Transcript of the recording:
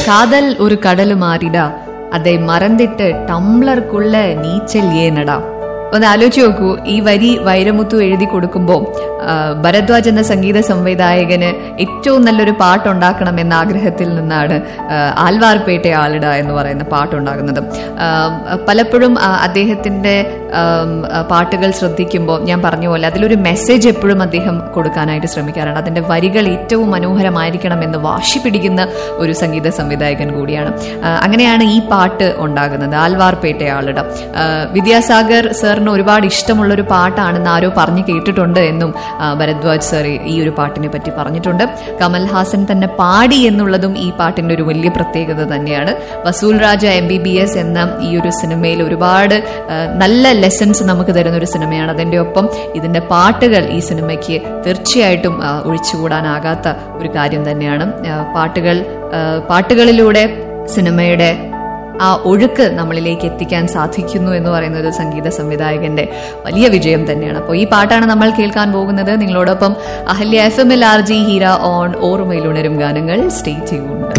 കാതൽ ഒരു കടല് മാറിടാ അതെ മറന്നിട്ട് ടംബ്ലർക്കുള്ള നീച്ചൽ ഏനടാ ഒന്ന് ആലോചിച്ച് നോക്കൂ ഈ വരി വൈരമുത്തു എഴുതി കൊടുക്കുമ്പോൾ ഭരദ്വാജ് എന്ന സംഗീത സംവിധായകന് ഏറ്റവും നല്ലൊരു പാട്ടുണ്ടാക്കണം എന്ന ആഗ്രഹത്തിൽ നിന്നാണ് ആ, ആൽവാർപേട്ട ആളിട എന്ന് പറയുന്ന പാട്ടുണ്ടാകുന്നത് ആ, പലപ്പോഴും ആ, അദ്ദേഹത്തിന്റെ ആം, ആ, പാട്ടുകൾ ശ്രദ്ധിക്കുമ്പോൾ ഞാൻ പറഞ്ഞ പോലെ അതിലൊരു മെസ്സേജ് എപ്പോഴും അദ്ദേഹം കൊടുക്കാനായിട്ട് ശ്രമിക്കാറുണ്ട് അതിന്റെ വരികൾ ഏറ്റവും മനോഹരമായിരിക്കണം എന്ന് വാശി പിടിക്കുന്ന ഒരു സംഗീത സംവിധായകൻ കൂടിയാണ് ആ, അങ്ങനെയാണ് ഈ പാട്ട് ഉണ്ടാകുന്നത് ആൽവാർപേട്ട ആളിട ആ, വിദ്യാസാഗർ സാറിന് ഒരുപാട് ഇഷ്ടമുള്ള ഒരു പാട്ടാണെന്ന് ആരോ പറഞ്ഞു കേട്ടിട്ടുണ്ട് എന്നും ആ, ഭരദ്വാജ് സാർ ഈ ഒരു പാട്ടിനെ പറ്റി പറഞ്ഞിട്ടുണ്ട് കമൽ ഹാസൻ തന്നെ പാടി എന്നുള്ളതും ഈ പാട്ടിന്റെ ഒരു വലിയ പ്രത്യേകത തന്നെയാണ് Vasool Raja M B B S എന്ന ഈ ഒരു സിനിമയിൽ ഒരുപാട് ആ, നല്ല ലെസൺസ് നമുക്ക് തരുന്ന ഒരു സിനിമയാണ് അതിന്റെ ഒപ്പം ഇതിന്റെ പാട്ടുകൾ ഈ സിനിമയ്ക്ക് തീർച്ചയായിട്ടും ആ, ഒഴിച്ചുകൂടാനാകാത്ത ഒരു കാര്യം തന്നെയാണ് ആ, പാട്ടുകൾ ആ, പാട്ടുകളിലൂടെ സിനിമയുടെ ആ ഒഴുക്ക് നമ്മളിലേക്ക് എത്തിക്കാൻ സാധിക്കുന്നു എന്ന് പറയുന്നത് സംഗീത സംവിധായകന്റെ വലിയ വിജയം തന്നെയാണ് അപ്പോൾ ഈ പാട്ടാണ് നമ്മൾ കേൾക്കാൻ പോകുന്നത് നിങ്ങളോടൊപ്പം Ahalya F M L R G Heera ഓൺ ഓർമ്മയിലുണരും ഗാനങ്ങൾ സ്റ്റേ ചെയ്യുന്നുണ്ട്